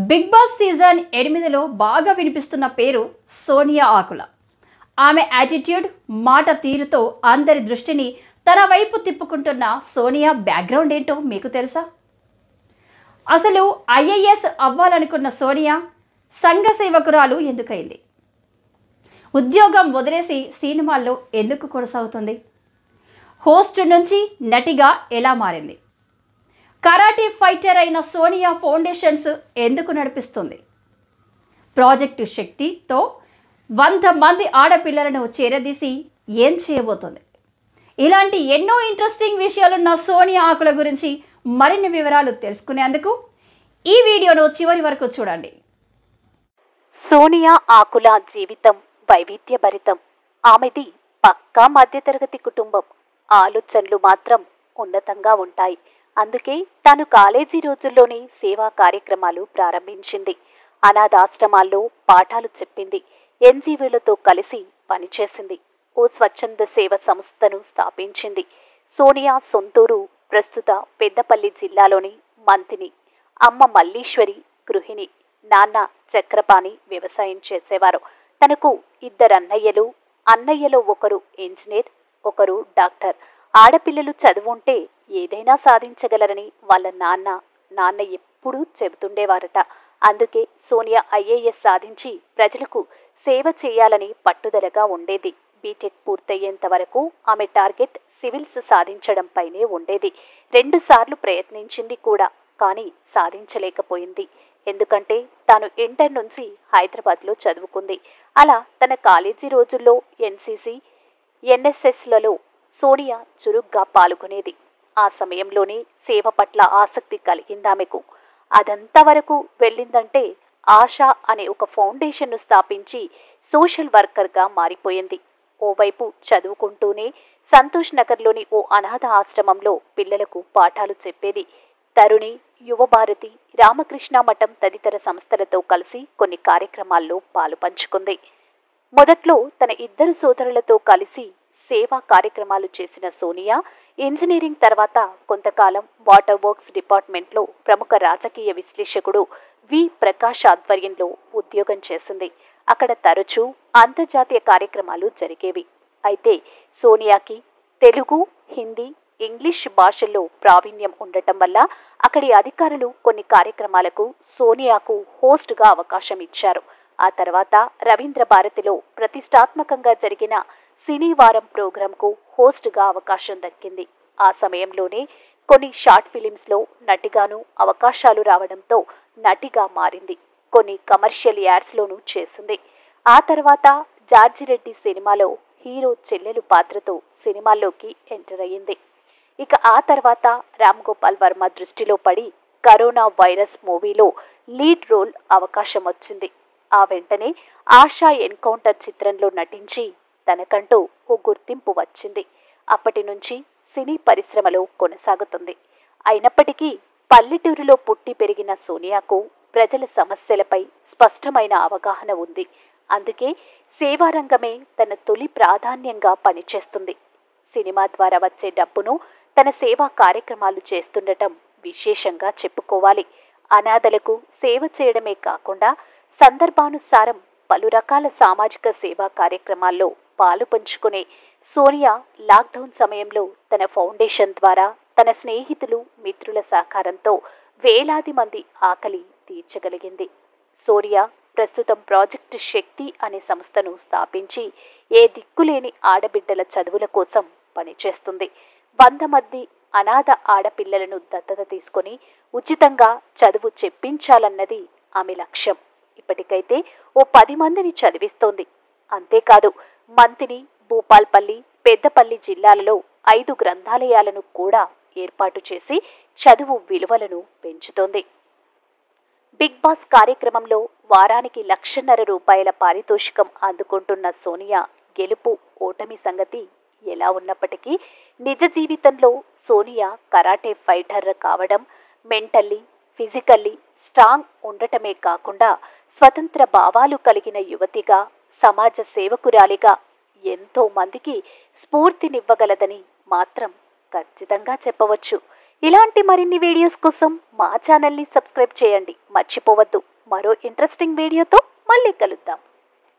big boss season ఎనిమిదిలో బాగా వినిపిస్తున్న పేరు సోనియా ఆకుల ఆమె యాటిట్యూడ్ మాట తీరుతో అందరి దృష్టిని తన వైపు తిప్పుకుంటున్న సోనియా బ్యాక్గ్రౌండ్ ఏంటో మీకు తెలుసా అసలు ఐఏఎస్ అవ్వాలనుకున్న సోనియా సంఘ సేవకురాలు ఎందుకైంది ఉద్యోగం వదిలేసి సినిమాల్లో ఎందుకు కొనసాగుతుంది హోస్ట్ నుంచి నటిగా ఎలా మారింది కరాటే ఫైటర్ అయిన సోనియా ఫౌండేషన్స్ ఎందుకు నడిపిస్తుంది ప్రాజెక్టు శక్తితో వంద మంది ఆడపిల్లలను చేరదీసి ఏం చేయబోతుంది ఇలాంటి ఎన్నో ఇంట్రెస్టింగ్ విషయాలున్న సోనియా ఆకుల గురించి మరిన్ని వివరాలు తెలుసుకునేందుకు ఈ వీడియోను చివరి వరకు చూడండి సోనియా ఆకుల జీవితం వైవిధ్యభరితం ఆమెది పక్కా మధ్యతరగతి కుటుంబం ఆలోచనలు మాత్రం ఉన్నతంగా ఉంటాయి అందుకే తాను కాలేజీ రోజుల్లోనే సేవా కార్యక్రమాలు ప్రారంభించింది అనాథాశ్రమాల్లో పాఠాలు చెప్పింది ఎన్జీవీలతో కలిసి పనిచేసింది ఓ స్వచ్ఛంద సేవ సంస్థను స్థాపించింది సోనియా సొంతూరు ప్రస్తుత పెద్దపల్లి జిల్లాలోని మంతిని అమ్మ మల్లీశ్వరి గృహిణి నాన్న చక్రపాణి వ్యవసాయం చేసేవారు తనకు ఇద్దరు అన్నయ్యలు అన్నయ్యలో ఒకరు ఇంజనీర్ ఒకరు డాక్టర్ ఆడపిల్లలు చదువుంటే ఏదైనా సాధించగలరని వాళ్ళ నాన్న నాన్న ఎప్పుడూ చెబుతుండేవారట అందుకే సోనియా ఐఏఎస్ సాధించి ప్రజలకు సేవ చేయాలని పట్టుదలగా ఉండేది బీటెక్ పూర్తయ్యేంత వరకు ఆమె టార్గెట్ సివిల్స్ సాధించడంపైనే ఉండేది రెండుసార్లు ప్రయత్నించింది కూడా కానీ సాధించలేకపోయింది ఎందుకంటే తాను ఇంటర్ నుంచి హైదరాబాద్లో చదువుకుంది అలా తన కాలేజీ రోజుల్లో ఎన్సీసీ ఎన్ఎస్ఎస్లలో సోనియా చురుగ్గా పాల్గొనేది ఆ సమయంలోనే సేవ పట్ల ఆసక్తి కలిగిందామెకు అదంతా వరకు వెళ్ళిందంటే ఆశ అనే ఒక ఫౌండేషన్ను స్థాపించి సోషల్ వర్కర్గా మారిపోయింది ఓవైపు చదువుకుంటూనే సంతోష్ నగర్లోని ఓ అనాథ ఆశ్రమంలో పిల్లలకు పాఠాలు చెప్పేది తరుణి యువభారతి రామకృష్ణ మఠం తదితర సంస్థలతో కలిసి కొన్ని కార్యక్రమాల్లో పాలు పంచుకుంది మొదట్లో తన ఇద్దరు సోదరులతో కలిసి సేవా కార్యక్రమాలు చేసిన సోనియా ఇంజనీరింగ్ తర్వాత కొంతకాలం వాటర్ వర్క్స్ డిపార్ట్మెంట్లో ప్రముఖ రాజకీయ విశ్లేషకుడు వి ప్రకాష్ ఆధ్వర్యంలో ఉద్యోగం చేసింది అక్కడ తరచూ అంతర్జాతీయ కార్యక్రమాలు జరిగేవి అయితే సోనియాకి తెలుగు హిందీ ఇంగ్లీష్ భాషల్లో ప్రావీణ్యం ఉండటం వల్ల అక్కడి అధికారులు కొన్ని కార్యక్రమాలకు సోనియాకు హోస్ట్గా అవకాశం ఇచ్చారు ఆ తర్వాత రవీంద్ర భారతిలో ప్రతిష్టాత్మకంగా జరిగిన సినీ వారం ప్రోగ్రాంకు హోస్ట్గా అవకాశం దక్కింది ఆ సమయంలోనే కొన్ని షార్ట్ ఫిలిమ్స్లో నటిగాను అవకాశాలు రావడంతో నటిగా మారింది కొన్ని కమర్షియల్ యాడ్స్లోనూ చేసింది ఆ తర్వాత జార్జిరెడ్డి సినిమాలో హీరో చెల్లెలు పాత్రతో సినిమాల్లోకి ఎంటర్ అయ్యింది ఇక ఆ తర్వాత రామ్ గోపాల్ వర్మ దృష్టిలో పడి కరోనా వైరస్ మూవీలో లీడ్ రోల్ అవకాశం వచ్చింది ఆ వెంటనే ఆశా ఎన్కౌంటర్ చిత్రంలో నటించి తనకంటూ ఓ గుర్తింపు వచ్చింది అప్పటి నుంచి సినీ పరిశ్రమలో కొనసాగుతుంది అయినప్పటికీ పల్లెటూరులో పుట్టి పెరిగిన సోనియాకు ప్రజల సమస్యలపై స్పష్టమైన అవగాహన ఉంది అందుకే సేవారంగమే తన తొలి ప్రాధాన్యంగా పనిచేస్తుంది సినిమా ద్వారా వచ్చే డబ్బును తన సేవా కార్యక్రమాలు చేస్తుండటం విశేషంగా చెప్పుకోవాలి అనాథలకు సేవ చేయడమే కాకుండా సందర్భానుసారం పలు రకాల సామాజిక సేవా కార్యక్రమాల్లో పాలు పంచుకునే సోనియా లాక్డౌన్ సమయంలో తన ఫౌండేషన్ ద్వారా తన స్నేహితులు మిత్రుల సహకారంతో వేలాది మంది ఆకలి తీర్చగలిగింది సోనియా ప్రస్తుతం ప్రాజెక్టు శక్తి అనే సంస్థను స్థాపించి ఏ దిక్కులేని ఆడబిడ్డల చదువుల కోసం పనిచేస్తుంది వంద మంది అనాథ ఆడపిల్లలను దత్తత తీసుకొని ఉచితంగా చదువు చెప్పించాలన్నది ఆమె లక్ష్యం ఇప్పటికైతే ఓ పది మందిని చదివిస్తోంది అంతేకాదు మంతిని భూపాల్పల్లి పెద్దపల్లి జిల్లాలలో ఐదు గ్రంథాలయాలను కూడా ఏర్పాటు చేసి చదువు విలువలను పెంచుతోంది బిగ్ బాస్ కార్యక్రమంలో వారానికి లక్షన్నర రూపాయల పారితోషికం అందుకుంటున్న సోనియా గెలుపు ఓటమి సంగతి ఎలా ఉన్నప్పటికీ నిజ జీవితంలో సోనియా కరాటే ఫైటర్ కావడం మెంటల్లీ ఫిజికల్లీ స్ట్రాంగ్ ఉండటమే కాకుండా స్వతంత్ర భావాలు కలిగిన యువతిగా సమాజ సేవకురాలిగా ఎంతో మందికి స్ఫూర్తినివ్వగలదని మాత్రం ఖచ్చితంగా చెప్పవచ్చు ఇలాంటి మరిన్ని వీడియోస్ కోసం మా ఛానల్ని సబ్స్క్రైబ్ చేయండి మర్చిపోవద్దు మరో ఇంట్రెస్టింగ్ వీడియోతో మళ్ళీ కలుద్దాం